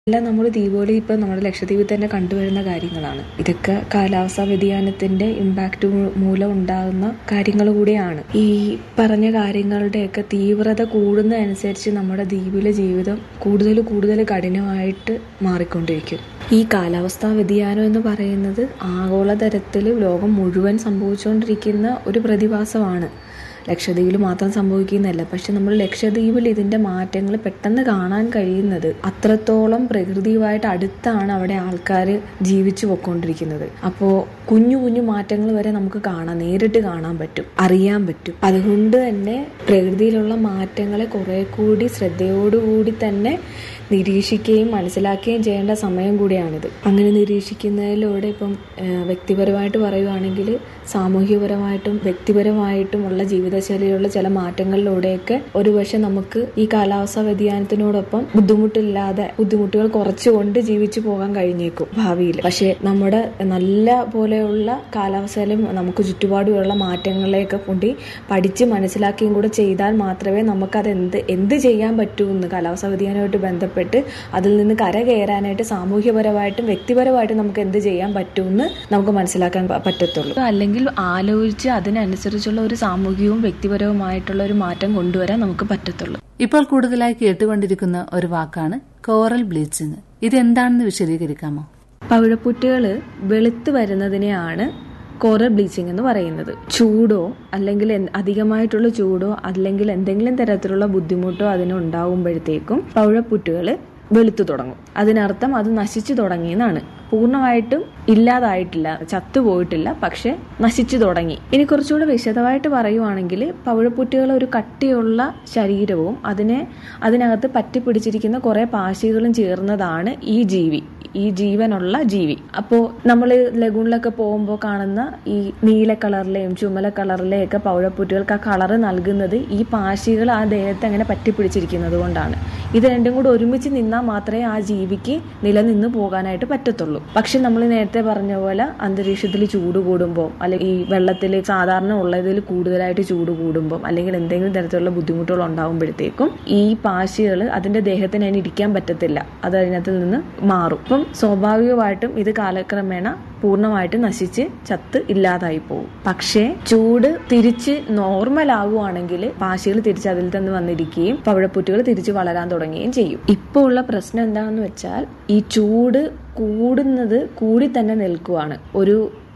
എല്ലാം നമ്മൾ ദീപാവലി ഇപ്പം നമ്മുടെ ലക്ഷദ്വീപിൽ തന്നെ കണ്ടുവരുന്ന കാര്യങ്ങളാണ് ഇതൊക്കെ കാലാവസ്ഥാ വ്യതിയാനത്തിന്റെ ഇമ്പാക്റ്റ് മൂലം ഉണ്ടാകുന്ന കാര്യങ്ങൾ കൂടിയാണ് ഈ പറഞ്ഞ കാര്യങ്ങളുടെയൊക്കെ തീവ്രത കൂടുന്നതനുസരിച്ച് നമ്മുടെ ദ്വീപിലെ ജീവിതം കൂടുതൽ കൂടുതൽ കഠിനമായിട്ട് മാറിക്കൊണ്ടിരിക്കും ഈ കാലാവസ്ഥാ വ്യതിയാനം എന്ന് പറയുന്നത് ആഗോളതലത്തിൽ ലോകം മുഴുവൻ സംഭവിച്ചുകൊണ്ടിരിക്കുന്ന ഒരു പ്രതിഭാസമാണ് ലക്ഷദ്വീപിൽ മാത്രം സംഭവിക്കുന്നതല്ല പക്ഷെ നമ്മൾ ലക്ഷദ്വീപിൽ ഇതിന്റെ മാറ്റങ്ങൾ പെട്ടെന്ന് കാണാൻ കഴിയുന്നത് അത്രത്തോളം പ്രകൃതിയുമായിട്ട് അടുത്താണ് അവിടെ ആൾക്കാർ ജീവിച്ചു പൊയ്ക്കൊണ്ടിരിക്കുന്നത് അപ്പോൾ കുഞ്ഞു കുഞ്ഞു മാറ്റങ്ങൾ വരെ നമുക്ക് കാണാം നേരിട്ട് കാണാൻ പറ്റും അറിയാൻ പറ്റും അതുകൊണ്ട് തന്നെ പ്രകൃതിയിലുള്ള മാറ്റങ്ങളെ കുറെ കൂടി ശ്രദ്ധയോടുകൂടി തന്നെ നിരീക്ഷിക്കുകയും മനസ്സിലാക്കുകയും ചെയ്യേണ്ട സമയം കൂടിയാണിത് അങ്ങനെ നിരീക്ഷിക്കുന്നതിലൂടെ ഇപ്പം വ്യക്തിപരമായിട്ട് പറയുവാണെങ്കിൽ സാമൂഹ്യപരമായിട്ടും വ്യക്തിപരമായിട്ടുമുള്ള ജീവിതശൈലിയിലുള്ള ചില മാറ്റങ്ങളിലൂടെയൊക്കെ ഒരുപക്ഷെ നമുക്ക് ഈ കാലാവസ്ഥാ വ്യതിയാനത്തിനോടൊപ്പം ബുദ്ധിമുട്ടില്ലാതെ ബുദ്ധിമുട്ടുകൾ കുറച്ചുകൊണ്ട് ജീവിച്ചു പോകാൻ കഴിഞ്ഞേക്കും ഭാവിയിൽ പക്ഷെ നമ്മുടെ നല്ല പോലെയുള്ള കാലാവസ്ഥയിലും നമുക്ക് ചുറ്റുപാടുമുള്ള മാറ്റങ്ങളെയൊക്കെ കൊണ്ട് പഠിച്ച് മനസ്സിലാക്കുകയും കൂടെ ചെയ്താൽ മാത്രമേ നമുക്കത് എന്ത് എന്ത് ചെയ്യാൻ പറ്റൂ എന്ന് കാലാവസ്ഥാ വ്യതിയാനമായിട്ട് ബന്ധപ്പെട്ട് അതിൽ നിന്ന് കര കയറാനായിട്ട് സാമൂഹ്യപരമായിട്ടും വ്യക്തിപരമായിട്ടും നമുക്ക് എന്ത് ചെയ്യാൻ പറ്റുമെന്ന് നമുക്ക് മനസ്സിലാക്കാൻ പറ്റത്തുള്ളൂ അല്ലെങ്കിൽ ആലോചിച്ച് അതിനനുസരിച്ചുള്ള ഒരു സാമൂഹികവും വ്യക്തിപരവുമായിട്ടുള്ള ഒരു മാറ്റം കൊണ്ടുവരാൻ നമുക്ക് പറ്റത്തുള്ളൂ ഇപ്പോൾ കൂടുതലായി കേട്ടുകൊണ്ടിരിക്കുന്ന ഒരു വാക്കാണ് കോറൽ ബ്ലീച്ചിങ് ഇതെന്താണെന്ന് വിശദീകരിക്കാമോ പവിഴപ്പുറ്റുകൾ വെളുത്ത് വരുന്നതിനെയാണ് കോറൽ ബ്ലീച്ചിങ് എന്ന് പറയുന്നത് ചൂടോ അല്ലെങ്കിൽ അധികമായിട്ടുള്ള ചൂടോ അല്ലെങ്കിൽ എന്തെങ്കിലും തരത്തിലുള്ള ബുദ്ധിമുട്ടോ അതിനുണ്ടാകുമ്പോഴത്തേക്കും പവിഴപ്പുറ്റുകൾ വെളുത്തു തുടങ്ങും അതിനർത്ഥം അത് നശിച്ചു തുടങ്ങിയെന്നാണ് പൂർണ്ണമായിട്ടും ഇല്ലാതായിട്ടില്ല ചത്തുപോയിട്ടില്ല പക്ഷെ നശിച്ചു തുടങ്ങി ഇനി കുറച്ചുകൂടെ വിശദമായിട്ട് പറയുവാണെങ്കിൽ പവിഴപ്പുറ്റുകൾ ഒരു കട്ടിയുള്ള ശരീരവും അതിനെ അതിനകത്ത് പറ്റിപ്പിടിച്ചിരിക്കുന്ന കുറെ പാശികളും ചേർന്നതാണ് ഈ ജീവി ഈ ജീവനുള്ള ജീവി അപ്പോൾ നമ്മൾ ലഗൂണിലൊക്കെ പോകുമ്പോൾ കാണുന്ന ഈ നീല കളറിലെയും ചുമല കളറിലെയും ഒക്കെ പൗഴപ്പുറ്റുകൾക്ക് ആ കളറ് നൽകുന്നത് ഈ പാശികൾ ആ ദേഹത്ത് അങ്ങനെ പറ്റിപ്പിടിച്ചിരിക്കുന്നത് കൊണ്ടാണ് ഇത് രണ്ടും കൂടി ഒരുമിച്ച് നിന്നാൽ മാത്രമേ ആ ജീവിക്ക് നിലനിന്ന് പോകാനായിട്ട് പറ്റത്തുള്ളൂ പക്ഷെ നമ്മൾ നേരത്തെ പറഞ്ഞ പോലെ അന്തരീക്ഷത്തിൽ ചൂട് കൂടുമ്പോൾ അല്ലെങ്കിൽ ഈ വെള്ളത്തിൽ സാധാരണ ഉള്ളതിൽ കൂടുതലായിട്ട് ചൂട് കൂടുമ്പോൾ അല്ലെങ്കിൽ എന്തെങ്കിലും തരത്തിലുള്ള ബുദ്ധിമുട്ടുകൾ ഉണ്ടാകുമ്പോഴത്തേക്കും ഈ പാശികൾ അതിന്റെ ദേഹത്തിന് അതിന് ഇരിക്കാൻ പറ്റത്തില്ല അത് അതിനകത്ത് നിന്ന് മാറും അപ്പം സ്വാഭാവികമായിട്ടും ഇത് കാലക്രമേണ പൂർണ്ണമായിട്ട് നശിച്ച് ചത്ത് ഇല്ലാതായി പോകും പക്ഷേ ചൂട് തിരിച്ച് നോർമൽ ആവുകയാണെങ്കിൽ പാശികൾ തിരിച്ച് അതിൽ തന്നെ വന്നിരിക്കുകയും പവിഴപ്പുറ്റുകൾ തിരിച്ച് വളരാൻ തുടങ്ങുകയും ചെയ്യും ഇപ്പോൾ ഉള്ള പ്രശ്നം എന്താണെന്ന് വെച്ചാൽ ഈ ചൂട് കൂടുന്നത് കൂടി തന്നെ നിൽക്കുവാണ് ഒരു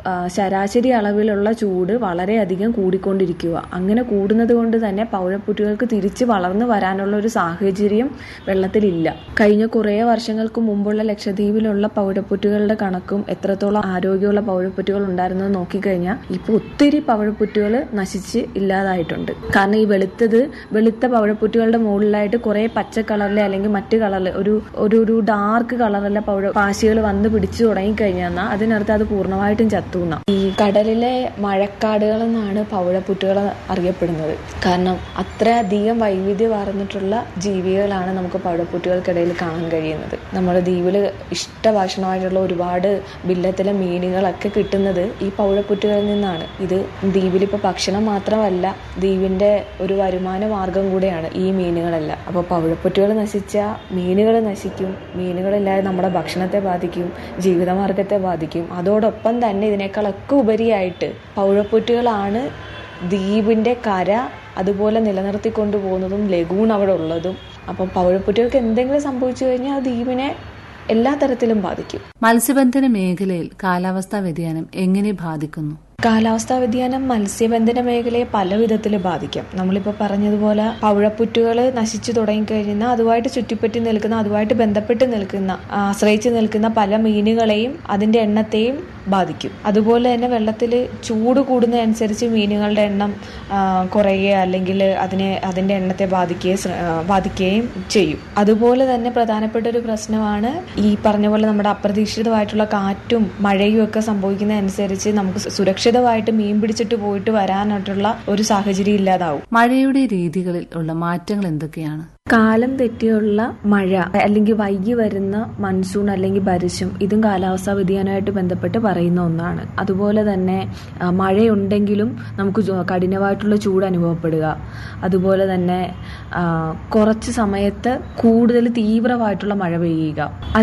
ശരാശരി അളവിലുള്ള ചൂട് വളരെയധികം കൂടിക്കൊണ്ടിരിക്കുക അങ്ങനെ കൂടുന്നത് കൊണ്ട് തന്നെ പൗഴപ്പുറ്റുകൾക്ക് തിരിച്ച് വളർന്നു വരാനുള്ള ഒരു സാഹചര്യം വെള്ളത്തിലില്ല കഴിഞ്ഞ കുറേ വർഷങ്ങൾക്ക് മുമ്പുള്ള ലക്ഷദ്വീപിലുള്ള പൗഴപ്പുറ്റുകളുടെ കണക്കും എത്രത്തോളം ആരോഗ്യമുള്ള പൗഴപ്പുറ്റുകൾ ഉണ്ടായിരുന്നത് നോക്കിക്കഴിഞ്ഞാൽ ഇപ്പൊ ഒത്തിരി പൗഴപ്പുറ്റുകൾ നശിച്ച് ഇല്ലാതായിട്ടുണ്ട് കാരണം ഈ വെളുത്തത് വെളുത്ത പൗഴപ്പുറ്റുകളുടെ മുകളിലായിട്ട് കുറെ പച്ച കളറിലെ അല്ലെങ്കിൽ മറ്റു കളറിൽ ഒരു ഒരു ഒരു ഡാർക്ക് കളറിലെ പൗഴ പാശികൾ വന്ന് പിടിച്ചു തുടങ്ങിക്കഴിഞ്ഞാൽ അതിനർത്ഥം അത് പൂർണ്ണമായിട്ടും ചത്തു എത്തുന്ന ഈ കടലിലെ മഴക്കാടുകൾ എന്നാണ് പവിഴപ്പുറ്റുകൾ അറിയപ്പെടുന്നത് കാരണം അത്രയധികം വൈവിധ്യമാർന്നിട്ടുള്ള ജീവികളാണ് നമുക്ക് പവിഴപ്പുറ്റുകൾക്കിടയിൽ കാണാൻ കഴിയുന്നത് നമ്മുടെ ദ്വീപിൽ ഇഷ്ട ഭക്ഷണമായിട്ടുള്ള ഒരുപാട് ബില്ലത്തിലെ മീനുകളൊക്കെ കിട്ടുന്നത് ഈ പവിഴപ്പുറ്റുകളിൽ നിന്നാണ് ഇത് ദ്വീപിൽ ഇപ്പോൾ ഭക്ഷണം മാത്രമല്ല ദ്വീപിന്റെ ഒരു വരുമാന മാർഗം കൂടെയാണ് ഈ മീനുകളെല്ലാം അപ്പോൾ പവിഴപ്പുറ്റുകൾ നശിച്ചാൽ മീനുകൾ നശിക്കും മീനുകളില്ലാതെ നമ്മുടെ ഭക്ഷണത്തെ ബാധിക്കും ജീവിതമാർഗത്തെ ബാധിക്കും അതോടൊപ്പം തന്നെ ഇതിനേക്കാളൊക്കെ ഉപരിയായിട്ട് പൗഴപ്പുറ്റുകളാണ് ദ്വീപിന്റെ കര അതുപോലെ നിലനിർത്തിക്കൊണ്ടു പോകുന്നതും ലഗൂൺ അവിടെ ഉള്ളതും അപ്പം പൗഴപ്പുറ്റുകൾക്ക് എന്തെങ്കിലും സംഭവിച്ചു കഴിഞ്ഞാൽ ആ ദ്വീപിനെ എല്ലാ തരത്തിലും ബാധിക്കും മത്സ്യബന്ധന മേഖലയിൽ കാലാവസ്ഥാ വ്യതിയാനം എങ്ങനെ ബാധിക്കുന്നു കാലാവസ്ഥാ വ്യതിയാനം മത്സ്യബന്ധന മേഖലയെ പല വിധത്തിൽ ബാധിക്കാം നമ്മളിപ്പോൾ പറഞ്ഞതുപോലെ പവിഴപ്പുറ്റുകൾ നശിച്ചു തുടങ്ങിക്കഴിഞ്ഞാൽ അതുമായിട്ട് ചുറ്റിപ്പറ്റി നിൽക്കുന്ന അതുമായിട്ട് ബന്ധപ്പെട്ട് നിൽക്കുന്ന ആശ്രയിച്ച് നിൽക്കുന്ന പല മീനുകളെയും അതിന്റെ എണ്ണത്തെയും ബാധിക്കും അതുപോലെ തന്നെ വെള്ളത്തിൽ ചൂട് കൂടുന്നതനുസരിച്ച് മീനുകളുടെ എണ്ണം കുറയുക അല്ലെങ്കിൽ അതിനെ അതിന്റെ എണ്ണത്തെ ബാധിക്കുകയും ബാധിക്കുകയും ചെയ്യും അതുപോലെ തന്നെ പ്രധാനപ്പെട്ട ഒരു പ്രശ്നമാണ് ഈ പറഞ്ഞ പോലെ നമ്മുടെ അപ്രതീക്ഷിതമായിട്ടുള്ള കാറ്റും മഴയും ഒക്കെ സംഭവിക്കുന്നതനുസരിച്ച് നമുക്ക് സുരക്ഷിതമായിട്ട് മീൻ പിടിച്ചിട്ട് പോയിട്ട് വരാനായിട്ടുള്ള ഒരു സാഹചര്യം ഇല്ലാതാവും മഴയുടെ രീതികളിൽ ഉള്ള മാറ്റങ്ങൾ എന്തൊക്കെയാണ് കാലം തെറ്റിയുള്ള മഴ അല്ലെങ്കിൽ വൈകി വരുന്ന മൺസൂൺ അല്ലെങ്കിൽ ബരിശം ഇതും കാലാവസ്ഥാ വ്യതിയാനമായിട്ട് ബന്ധപ്പെട്ട് പറയുന്ന ഒന്നാണ് അതുപോലെ തന്നെ മഴയുണ്ടെങ്കിലും നമുക്ക് കഠിനമായിട്ടുള്ള ചൂട് അനുഭവപ്പെടുക അതുപോലെ തന്നെ കുറച്ച് സമയത്ത് കൂടുതൽ തീവ്രമായിട്ടുള്ള മഴ പെയ്യുക